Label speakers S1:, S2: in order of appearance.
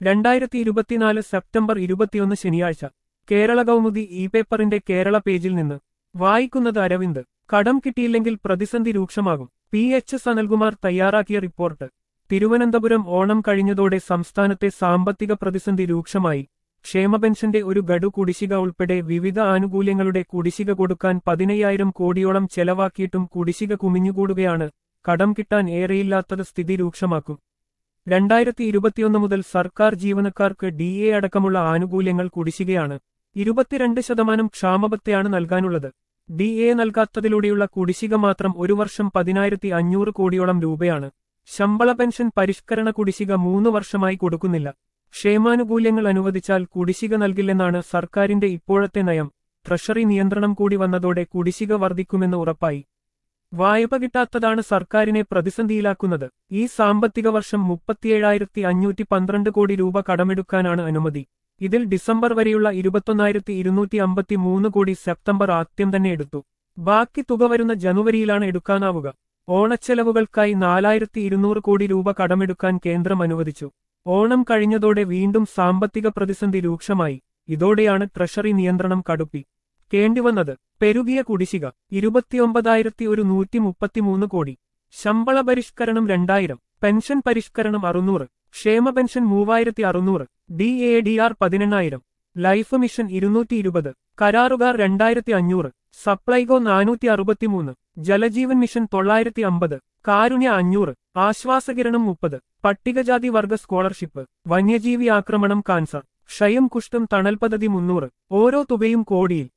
S1: രണ്ടായിരത്തി ഇരുപത്തിനാല് സെപ്റ്റംബർ ഇരുപത്തിയൊന്ന് ശനിയാഴ്ച കേരള കൗമുദി ഇ പേപ്പറിന്റെ കേരള പേജിൽ നിന്ന് വായിക്കുന്നത് അരവിന്ദ് കടം കിട്ടിയില്ലെങ്കിൽ പ്രതിസന്ധി രൂക്ഷമാകും പി എച്ച് സനൽകുമാർ തയ്യാറാക്കിയ റിപ്പോർട്ട് തിരുവനന്തപുരം ഓണം കഴിഞ്ഞതോടെ സംസ്ഥാനത്തെ സാമ്പത്തിക പ്രതിസന്ധി രൂക്ഷമായി ക്ഷേമപെൻഷന്റെ ഒരു ഗഡു കുടിശ്ശിക ഉൾപ്പെടെ വിവിധ ആനുകൂല്യങ്ങളുടെ കുടിശ്ശിക കൊടുക്കാൻ പതിനയ്യായിരം കോടിയോളം ചെലവാക്കിയിട്ടും കുടിശ്ശിക കുമിഞ്ഞുകൂടുകയാണ് കടം കിട്ടാൻ ഏറെയില്ലാത്തത് സ്ഥിതി രൂക്ഷമാക്കും രണ്ടായിരത്തി ഇരുപത്തിയൊന്ന് മുതൽ സർക്കാർ ജീവനക്കാർക്ക് ഡി എ അടക്കമുള്ള ആനുകൂല്യങ്ങൾ കുടിശ്ശികയാണ് ഇരുപത്തിരണ്ട് ശതമാനം ക്ഷാമബത്തെയാണ് നൽകാനുള്ളത് ഡി എ നൽകാത്തതിലൂടെയുള്ള കുടിശ്ശിക മാത്രം ഒരു വർഷം പതിനായിരത്തി അഞ്ഞൂറ് കോടിയോളം രൂപയാണ് ശമ്പള പെൻഷൻ പരിഷ്കരണ കുടിശ്ശിക മൂന്ന് വർഷമായി കൊടുക്കുന്നില്ല ക്ഷേമാനുകൂല്യങ്ങൾ അനുവദിച്ചാൽ കുടിശ്ശിക നൽകില്ലെന്നാണ് സർക്കാരിന്റെ ഇപ്പോഴത്തെ നയം ട്രഷറി നിയന്ത്രണം കൂടി വന്നതോടെ കുടിശ്ശിക വർദ്ധിക്കുമെന്ന് ഉറപ്പായി വായ്പ കിട്ടാത്തതാണ് സർക്കാരിനെ പ്രതിസന്ധിയിലാക്കുന്നത് ഈ സാമ്പത്തിക വർഷം മുപ്പത്തിയേഴായിരത്തി അഞ്ഞൂറ്റി പന്ത്രണ്ട് കോടി രൂപ കടമെടുക്കാനാണ് അനുമതി ഇതിൽ ഡിസംബർ വരെയുള്ള ഇരുപത്തൊന്നായിരത്തി ഇരുന്നൂറ്റി അമ്പത്തി മൂന്ന് കോടി സെപ്റ്റംബർ ആദ്യം തന്നെ എടുത്തു ബാക്കി തുക വരുന്ന ജനുവരിയിലാണ് എടുക്കാനാവുക ഓണച്ചെലവുകൾക്കായി നാലായിരത്തി ഇരുന്നൂറ് കോടി രൂപ കടമെടുക്കാൻ കേന്ദ്രം അനുവദിച്ചു ഓണം കഴിഞ്ഞതോടെ വീണ്ടും സാമ്പത്തിക പ്രതിസന്ധി രൂക്ഷമായി ഇതോടെയാണ് ട്രഷറി നിയന്ത്രണം കടുപ്പി കേണ്ടിവന്നത് പെരുകിയ കുടിശ്ശിക ഇരുപത്തിയൊമ്പതായിരത്തി ഒരു നൂറ്റി മുപ്പത്തിമൂന്ന് കോടി ശമ്പള പരിഷ്കരണം രണ്ടായിരം പെൻഷൻ പരിഷ്കരണം അറുന്നൂറ് ക്ഷേമ പെൻഷൻ മൂവായിരത്തി അറുന്നൂറ് ഡി എ ഡി ആർ പതിനെണ്ണായിരം ലൈഫ് മിഷൻ ഇരുന്നൂറ്റി ഇരുപത് കരാറുകാർ രണ്ടായിരത്തി അഞ്ഞൂറ് സപ്ലൈകോ നാനൂറ്റി അറുപത്തിമൂന്ന് ജലജീവൻ മിഷൻ തൊള്ളായിരത്തി അമ്പത് കാരുണ്യ അഞ്ഞൂറ് ആശ്വാസകിരണം മുപ്പത് പട്ടികജാതി വർഗ സ്കോളർഷിപ്പ് വന്യജീവി ആക്രമണം കാൻസർ ക്ഷയം കുഷ്ഠം തണൽ പദ്ധതി മുന്നൂറ് ഓരോ തുകയും കോടിയിൽ